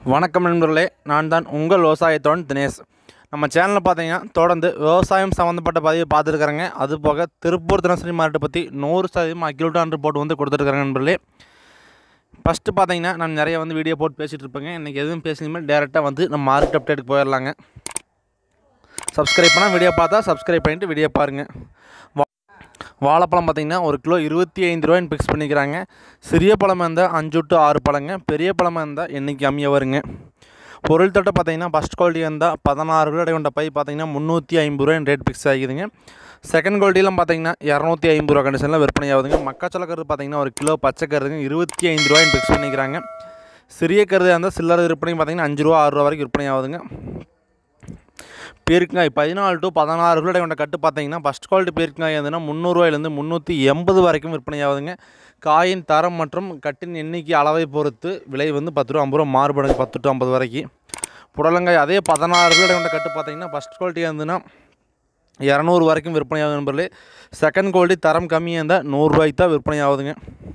வணக்கம் நண்பர்களே நான் தான் உங்கள் விவசாயத்தோன் தினேஷ் நம்ம சேனலில் பார்த்தீங்கன்னா தொடர்ந்து விவசாயம் சம்மந்தப்பட்ட பதிவு பார்த்துருக்குறேங்க அது போக திருப்பூர் தினசரி மார்க்கெட்டை பற்றி நூறு சதவீதம் அக்யூட்டான ரிப்போர்ட் வந்து கொடுத்துருக்குறாங்க நண்பர்களே ஃபஸ்ட்டு பார்த்தீங்கன்னா நான் நிறைய வந்து வீடியோ போட்டு பேசிகிட்டு இருப்பேங்க இன்றைக்கி எதுவும் பேசணுமே டேரெக்டாக வந்து நம்ம மார்க்கெட் அப்டேட்டுக்கு போயிடலாங்க சப்ஸ்கிரைப் பண்ணால் வீடியோ பார்த்தா சப்ஸ்கிரைப் பண்ணிவிட்டு வீடியோ பாருங்கள் வா- வாழைப்பழம் பார்த்தீங்கன்னா ஒரு கிலோ இருபத்தி ஐந்து ரூபாய்னு ஃபிக்ஸ் பண்ணிக்கிறாங்க சிறிய பழம் இருந்தால் அஞ்சு டு ஆறு பழங்க பெரிய பழமாக இருந்தால் எண்ணிக்கை கம்மியாக வருங்க பொருள் தட்டை பார்த்தீங்கன்னா ஃபஸ்ட் குவாலிட்டி இருந்தால் பதினாறு கிலோ கொண்ட பை பார்த்தீங்கன்னா முந்நூற்றி ஐம்பது ரூபாய் ரேட் ஃபிக்ஸ் ஆகிதுங்க செகண்ட் குவாலிட்டிலாம் பார்த்தீங்கன்னா இரநூத்தி ஐம்பது ரூபா கண்டிஷனில் விற்பனை ஆகுதுங்க மக்காச்சோள கருது பார்த்தீங்கன்னா ஒரு கிலோ பச்சை கருதுங்க இருபத்தி ஐந்து ரூபாய்னு ஃபிக்ஸ் பண்ணிக்கிறாங்க சிறிய கருது இருந்தால் சில்லறை விற்பனை பார்த்தீங்கன்னா அஞ்சு ரூபா ஆறு ரூபா வரைக்கும் விற்பனை ஆகுதுங்க பீர்க்கங்காய் பதினாலு டு பதினாறு கிலோ கொண்ட கட்டு பார்த்தீங்கன்னா ஃபஸ்ட் குவாலிட்டி பீர்க்கங்காய் இருந்ததுன்னா முந்நூறுவாயிலேருந்து முந்நூற்றி எண்பது வரைக்கும் விற்பனை ஆகுதுங்க காயின் தரம் மற்றும் கட்டின் எண்ணிக்கை அளவை பொறுத்து விலை வந்து பத்து ரூபா ஐம்பது ரூபா மாறுபடுங்க பத்து டு ஐம்பது வரைக்கும் புடலங்காய் அதே பதினாறு கிலோ கொண்ட கட்டு பார்த்தீங்கன்னா ஃபஸ்ட் குவாலிட்டியாக இருந்ததுன்னா இரநூறு வரைக்கும் விற்பனை ஆகுது நண்பர்களே செகண்ட் குவாலிட்டி தரம் கம்மியாக இருந்தால் நூறுரூவாய்க்கு தான் விற்பனை ஆகுதுங்க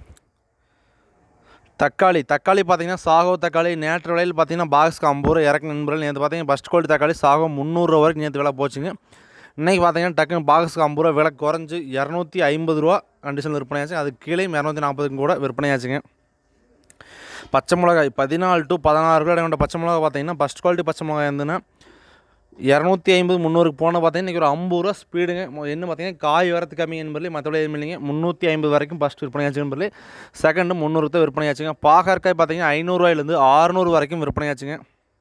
தக்காளி தக்காளி பார்த்தீங்கன்னா சாகோ தக்காளி நேற்று விலையில் பார்த்தீங்கன்னா பாக்ஸ்க்கு ஐம்பது ரூபா இறக்கு நண்பர்கள் நேற்று பார்த்தீங்கன்னா ஃபஸ்ட் குவாலிட்டி தக்காளி சாகோ முந்நூறுரூவா வரைக்கும் நேற்று விலை போச்சுங்க இன்றைக்கி பார்த்தீங்கன்னா டக்குன்னு பாக்ஸ்க்கு ஐம்பது ரூபா விலை குறைஞ்சி இரநூத்தி ஐம்பது ரூபா கண்டிஷனில் விற்பனையாச்சு அதுக்கு கீழே இரநூத்தி நாற்பதுக்கும் கூட விற்பனையாச்சுங்க பச்சை மிளகாய் பதினாலு டு பதினாறு கிலோ கொண்ட பச்சை மிளகாய் பார்த்தீங்கன்னா ஃபஸ்ட் குவாலிட்டி பச்சை மிளகாய் இருந்ததுன்னா இரநூத்தி ஐம்பது முந்நூறுக்கு போன பார்த்தீங்கன்னா இன்றைக்கி ஒரு ஐம்பது ரூபா ஸ்பீடுங்க மொ- என்ன பார்த்தீங்கன்னா காய் வரத்து கம்மி என்பதிலே மற்றபடி எதுவும் இல்லைங்க முந்நூற்றி ஐம்பது வரைக்கும் ஃபஸ்ட் விற்பனையாச்சு என்பதிலே செகண்டு முந்நூறுக்கு தான் விற்பனையாச்சுங்க பாகற்காய் பார்த்தீங்கன்னா ஐநூறுரூவாயிலேருந்து ஆறுநூறு வரைக்கும் விற்பனையாச்சுங்க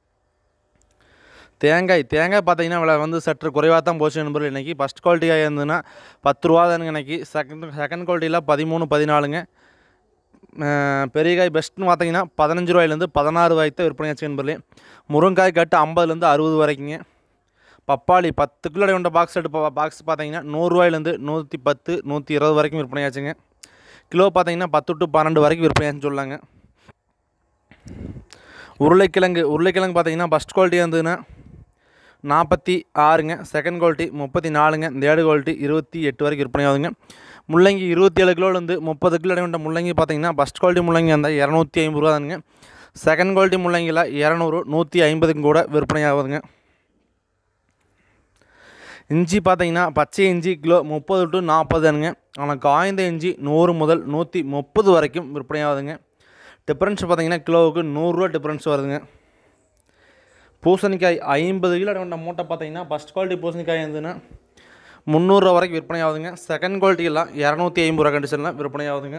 தேங்காய் தேங்காய் பார்த்தீங்கன்னா விலை வந்து சற்று குறைவாக தான் போச்சு நண்பர்கள் இன்றைக்கி ஃபஸ்ட் குவாலிட்டியாக இருந்ததுன்னா பத்து ரூபா தானுங்க இன்றைக்கி செகண்ட் செகண்ட் குவாலிட்டியில் பதிமூணு பதினாலுங்க அஹ் பெரிய காய் பெஸ்ட்னு பார்த்தீங்கன்னா பதினஞ்சு ரூபாயிலேருந்து பதினாறு ரூபாய்க்கு தான் விற்பனையாச்சு நண்பர்களே முருங்காய் கட்டு ஐம்பதுலேருந்து அறுபது வரைக்குங்க பப்பாளி பத்து கிலோ கொண்ட பாக்ஸ் எடுப்ப பாக்ஸ் பார்த்தீங்கன்னா நூறுரூவாயிலேருந்து நூற்றி பத்து நூற்றி இருபது வரைக்கும் விற்பனையாச்சுங்க கிலோ பார்த்தீங்கன்னா பத்து டு பன்னெண்டு வரைக்கும் விற்பனையாச்சுன்னு சொல்லாங்க உருளைக்கிழங்கு உருளைக்கிழங்கு பார்த்தீங்கன்னா ஃபஸ்ட் குவாலிட்டி இருந்ததுன்னா நாற்பத்தி ஆறுங்க செகண்ட் குவாலிட்டி முப்பத்தி நாலுங்க தேர்டு குவாலிட்டி இருபத்தி எட்டு வரைக்கும் விற்பனை ஆகுதுங்க முள்ளங்கி இருபத்தி ஏழு கிலோலேருந்து முப்பது கிலோ கொண்ட முள்ளங்கி பார்த்தீங்கன்னா ஃபஸ்ட் குவாலிட்டி முள்ளங்கி இருந்தால் இரநூத்தி ஐம்பது ரூபா தானுங்க செகண்ட் குவாலிட்டி முள்ளங்கியில் இரநூறு நூற்றி ஐம்பதுக்கும் கூட விற்பனை ஆகுதுங்க இஞ்சி பார்த்தீங்கன்னா பச்சை இஞ்சி கிலோ முப்பது டு நாற்பதுங்க ஆனால் காய்ந்த இஞ்சி நூறு முதல் நூற்றி முப்பது வரைக்கும் விற்பனை ஆகுதுங்க டிஃப்ரென்ஸ் பார்த்தீங்கன்னா கிலோவுக்கு நூறுரூவா டிஃப்ரென்ஸ் வருதுங்க பூசணிக்காய் ஐம்பது கிலோ கொண்ட மூட்டை பார்த்தீங்கன்னா ஃபஸ்ட் குவாலிட்டி பூசணிக்காய் இருந்ததுன்னா முந்நூறுரூவா வரைக்கும் விற்பனை ஆகுதுங்க செகண்ட் குவாலிட்டி எல்லாம் இரநூத்தி ஐம்பது ரூபா கண்டிஷனில் விற்பனை ஆகுதுங்க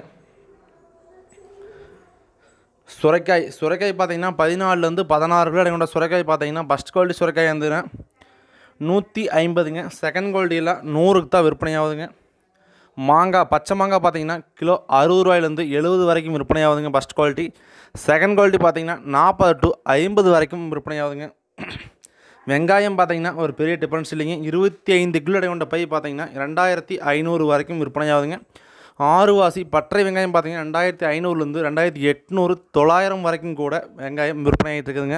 சுரைக்காய் சுரைக்காய் பார்த்தீங்கன்னா பதினாலுலேருந்து பதினாறு கிலோ கொண்ட சுரைக்காய் பார்த்தீங்கன்னா ஃபஸ்ட் குவாலிட்டி சுரைக்காய் இருந்ததுன்னா நூற்றி ஐம்பதுங்க செகண்ட் குவாலிட்டியில் நூறுக்கு தான் விற்பனை ஆகுதுங்க மாங்காய் பச்சை மாங்காய் பார்த்தீங்கன்னா கிலோ அறுபது ரூபாயிலேருந்து எழுபது வரைக்கும் விற்பனை ஆகுதுங்க ஃபஸ்ட் குவாலிட்டி செகண்ட் குவாலிட்டி பார்த்தீங்கன்னா நாற்பது டு ஐம்பது வரைக்கும் விற்பனை ஆகுதுங்க வெங்காயம் பார்த்தீங்கன்னா ஒரு பெரிய டிஃப்ரென்ஸ் இல்லைங்க இருபத்தி ஐந்து கிலோ எடை கொண்ட பை பார்த்தீங்கன்னா ரெண்டாயிரத்தி ஐநூறு வரைக்கும் விற்பனை ஆகுதுங்க ஆறுவாசி பற்றை வெங்காயம் பார்த்தீங்கன்னா ரெண்டாயிரத்தி ஐநூறுலேருந்து ரெண்டாயிரத்தி எட்நூறு தொள்ளாயிரம் வரைக்கும் கூட வெங்காயம் விற்பனை ஆகிட்டு இருக்குதுங்க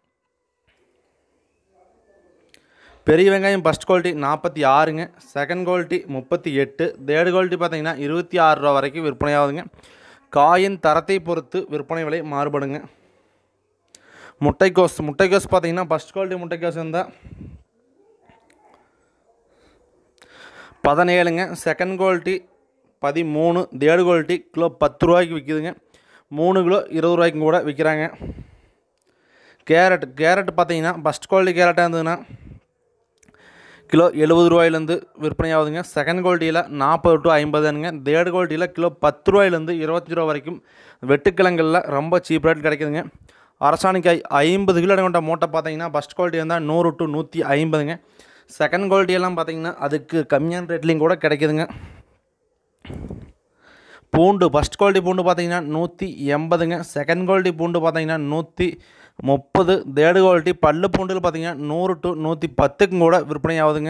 பெரிய வெங்காயம் ஃபஸ்ட் குவாலிட்டி நாற்பத்தி ஆறுங்க செகண்ட் குவாலிட்டி முப்பத்தி எட்டு தேர்டு குவாலிட்டி பார்த்தீங்கன்னா இருபத்தி ஆறு ரூபா வரைக்கும் விற்பனை ஆகுதுங்க காயின் தரத்தை பொறுத்து விற்பனை விலை மாறுபடுங்க முட்டைக்கோஸ் முட்டைக்கோஸ் பார்த்தீங்கன்னா ஃபஸ்ட் குவாலிட்டி முட்டைக்கோஸ் இருந்தால் பதினேழுங்க செகண்ட் குவாலிட்டி பதிமூணு தேர்டு குவாலிட்டி கிலோ பத்து ரூபாய்க்கு விற்கிதுங்க மூணு கிலோ இருபது ரூபாய்க்கும் கூட விற்கிறாங்க கேரட் கேரட் பார்த்தீங்கன்னா ஃபஸ்ட் குவாலிட்டி கேரட்டாக இருந்ததுன்னா கிலோ எழுபது ரூபாயிலேருந்து விற்பனை ஆகுதுங்க செகண்ட் குவாலிட்டியில் நாற்பது டு ஐம்பதுங்க தேர்டு குவாலிட்டியில் கிலோ பத்து ரூபாயிலேருந்து இருபத்தஞ்சி ரூபா வரைக்கும் வெட்டுக்கிழங்குகளில் ரொம்ப சீப் ரேட் கிடைக்குதுங்க அரசாணிக்காய் ஐம்பது கிலோ கொண்ட மூட்டை பார்த்தீங்கன்னா ஃபஸ்ட் குவாலிட்டி இருந்தால் நூறு டு நூற்றி ஐம்பதுங்க செகண்ட் குவாலிட்டியெல்லாம் பார்த்தீங்கன்னா அதுக்கு கம்மியான ரேட்லேயும் கூட கிடைக்குதுங்க பூண்டு ஃபஸ்ட் குவாலிட்டி பூண்டு பார்த்தீங்கன்னா நூற்றி எண்பதுங்க செகண்ட் குவாலிட்டி பூண்டு பார்த்தீங்கன்னா நூற்றி முப்பது தேர்டு குவாலிட்டி பல்லு பூண்டில் பார்த்தீங்கன்னா நூறு டு நூற்றி பத்துக்கும் கூட விற்பனை ஆகுதுங்க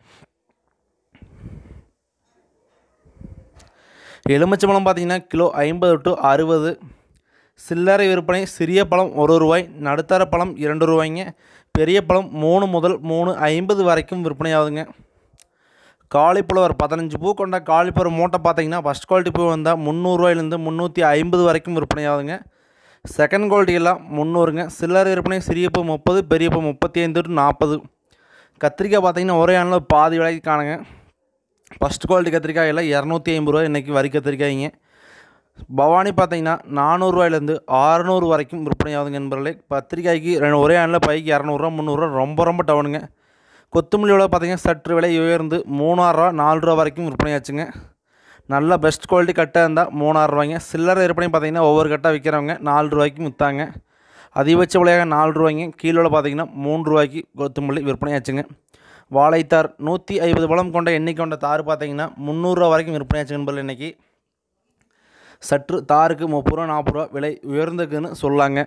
எலுமிச்சம்பழம் பார்த்தீங்கன்னா கிலோ ஐம்பது டு அறுபது சில்லறை விற்பனை சிறிய பழம் ஒரு ரூபாய் நடுத்தர பழம் இரண்டு ரூபாய்ங்க பெரிய பழம் மூணு முதல் மூணு ஐம்பது வரைக்கும் விற்பனை ஆகுதுங்க காலிஃப்ளவர் பதினஞ்சு பூ கொண்ட காலிஃப்ளவர் மூட்டை பார்த்தீங்கன்னா ஃபஸ்ட் குவாலிட்டி பூ வந்தால் முந்நூறுரூவாயிலேருந்து முந்நூற்றி ஐம்பது வரைக்கும் விற்பனை ஆகுதுங்க செகண்ட் குவாலிட்டி எல்லாம் முந்நூறுங்க சில்லறை விற்பனை சிறியப்பு முப்பது பெரியப்பு முப்பத்தி ஐந்து டு நாற்பது கத்திரிக்காய் பார்த்தீங்கன்னா ஒரே ஆண்டில் பாதி விலைக்கு காணுங்க ஃபஸ்ட் குவாலிட்டி கத்திரிக்காய் எல்லாம் இரநூத்தி ஐம்பது ரூபா இன்றைக்கி வரி கத்திரிக்காய்ங்க பவானி பார்த்தீங்கன்னா நானூறுரூவாயிலேருந்து ஆறுநூறு வரைக்கும் விற்பனை ஆகுதுங்க நண்பர்களே கத்திரிக்காய்க்கு ரெண்டு ஒரே ஆண்டில் பைக்கு இரநூறுவா முந்நூறுரூவா ரொம்ப ரொம்ப டவுனுங்க கொத்தமல்லி விலை பார்த்தீங்கன்னா சற்று விலை உயர்ந்து மூணாயிரரூவா நாலு ரூபா வரைக்கும் விற்பனை ஆச்சுங்க நல்ல பெஸ்ட் குவாலிட்டி கட்டாக இருந்தால் மூணாயிரரூவாய்ங்க சில்லறை விற்பனை பார்த்தீங்கன்னா ஒவ்வொரு கட்டாக விற்கிறவங்க நாலு ரூபாய்க்கு விற்றாங்க அதிகபட்ச விலையாக நாலு ரூபாய்ங்க கீழே பார்த்தீங்கன்னா மூணு ரூபாய்க்கு கொத்தமல்லி விற்பனை ஆச்சுங்க வாழைத்தார் நூற்றி ஐம்பது பழம் கொண்ட எண்ணெய் கொண்ட தார் பார்த்தீங்கன்னா முந்நூறுரூவா வரைக்கும் விற்பனை ஆச்சு நண்பர்கள் இன்றைக்கி சற்று தாருக்கு முப்பது ரூபா நாற்பது ரூபா விலை உயர்ந்ததுன்னு சொல்லாங்க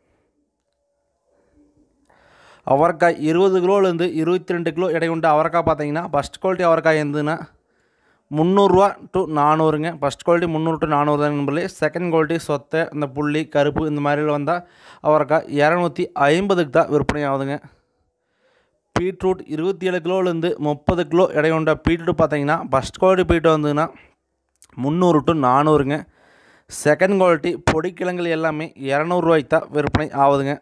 அவரைக்காய் இருபது கிலோலேருந்து இருபத்தி ரெண்டு கிலோ எடை கொண்ட அவரைக்காய் பார்த்தீங்கன்னா ஃபஸ்ட் குவாலிட்டி அவரைக்காய் இருந்ததுன்னா முந்நூறுரூவா டு நானூறுங்க ஃபஸ்ட் குவாலிட்டி முந்நூறு டு நானூறு தான் நண்பர்களே செகண்ட் குவாலிட்டி சொத்தை இந்த புள்ளி கருப்பு இந்த மாதிரிலாம் வந்தால் அவரைக்காய் இரநூத்தி ஐம்பதுக்கு தான் விற்பனை ஆகுதுங்க பீட்ரூட் இருபத்தி ஏழு கிலோலேருந்து முப்பது கிலோ எடை கொண்ட பீட்ரூட் பார்த்தீங்கன்னா ஃபஸ்ட் குவாலிட்டி பீட்ரூட் வந்ததுன்னா முந்நூறு டு நானூறுங்க செகண்ட் குவாலிட்டி பொடிக்கிழங்குகள் எல்லாமே இரநூறுவாய்க்கு தான் விற்பனை ஆகுதுங்க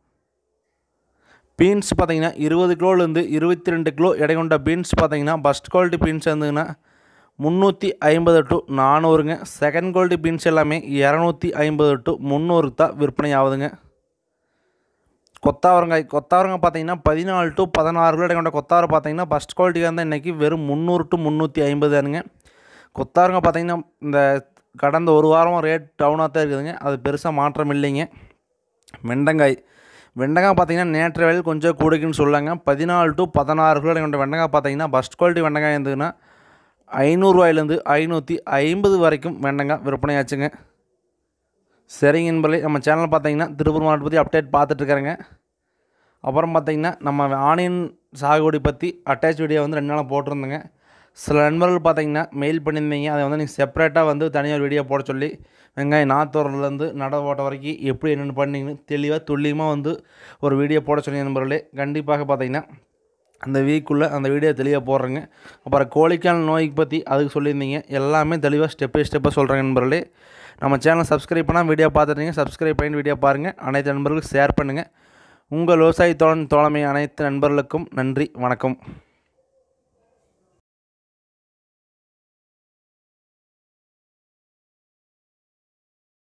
பீன்ஸ் பார்த்தீங்கன்னா இருபது கிலோலேருந்து இருபத்தி ரெண்டு கிலோ எடை கொண்ட பீன்ஸ் பார்த்தீங்கன்னா ஃபஸ்ட் குவாலிட்டி பீன்ஸ் இருந்ததுன்னா முந்நூற்றி ஐம்பது டு நானூறுங்க செகண்ட் குவாலிட்டி பீன்ஸ் எல்லாமே இரநூத்தி ஐம்பது டு முந்நூறுக்கு தான் விற்பனை ஆகுதுங்க கொத்தாவரங்காய் கொத்தாவரங்காய் பார்த்தீங்கன்னா பதினாலு டு பதினாறு கிலோ எடை கொண்ட கொத்தாவரம் பார்த்தீங்கன்னா ஃபஸ்ட் குவாலிட்டியாக இருந்தால் இன்றைக்கி வெறும் முந்நூறு டு முந்நூற்றி ஐம்பது தானுங்க கொத்தாவரங்காய் பார்த்தீங்கன்னா இந்த கடந்த ஒரு வாரமாக ரேட் டவுனாக தான் இருக்குதுங்க அது பெருசாக மாற்றம் இல்லைங்க வெண்டங்காய் வெண்டங்காய் பார்த்தீங்கன்னா நேற்று வேலையில் கொஞ்சம் கூடுக்குன்னு சொல்லாங்க பதினாலு டு பதினாறு கிலோ கொண்ட வெண்டங்காய் பார்த்தீங்கன்னா ஃபஸ்ட் குவாலிட்டி வெண்டங்காய் இருந்ததுன்னா ஐநூறுரூவாயிலேருந்து ஐநூற்றி ஐம்பது வரைக்கும் வெண்டங்காய் விற்பனையாச்சுங்க சரிங்க நண்பர்களே நம்ம சேனல் பார்த்தீங்கன்னா திருப்பூர் மாவட்டத்தை பற்றி அப்டேட் பார்த்துட்ருக்காருங்க அப்புறம் பார்த்தீங்கன்னா நம்ம ஆனியன் சாகுபடி பற்றி அட்டாச் வீடியோ வந்து ரெண்டு நாளாக போட்டிருந்தேங்க சில நண்பர்கள் பார்த்தீங்கன்னா மெயில் பண்ணியிருந்தீங்க அதை வந்து நீங்கள் செப்பரேட்டாக வந்து தனியாக வீடியோ போட சொல்லி வெங்காயம் நாத்தோரிலேருந்து நட ஓட்ட வரைக்கும் எப்படி என்னென்னு பண்ணீங்கன்னு தெளிவாக துல்லியமாக வந்து ஒரு வீடியோ போட சொல்லி நண்பர்களே கண்டிப்பாக பார்த்தீங்கன்னா அந்த வீக்குள்ளே அந்த வீடியோ தெளிவாக போடுறேங்க அப்புறம் கோழிக்கான நோய்க்கு பற்றி அதுக்கு சொல்லியிருந்தீங்க எல்லாமே தெளிவாக ஸ்டெப் பை ஸ்டெப்பாக சொல்கிறேங்க நண்பர்களே நம்ம சேனலை சப்ஸ்கிரைப் பண்ணால் வீடியோ பார்த்துட்டீங்க சப்ஸ்கிரைப் பண்ணி வீடியோ பாருங்கள் அனைத்து நண்பர்களுக்கும் ஷேர் பண்ணுங்கள் உங்கள் விவசாய தோழன் தோழமை அனைத்து நண்பர்களுக்கும் நன்றி வணக்கம்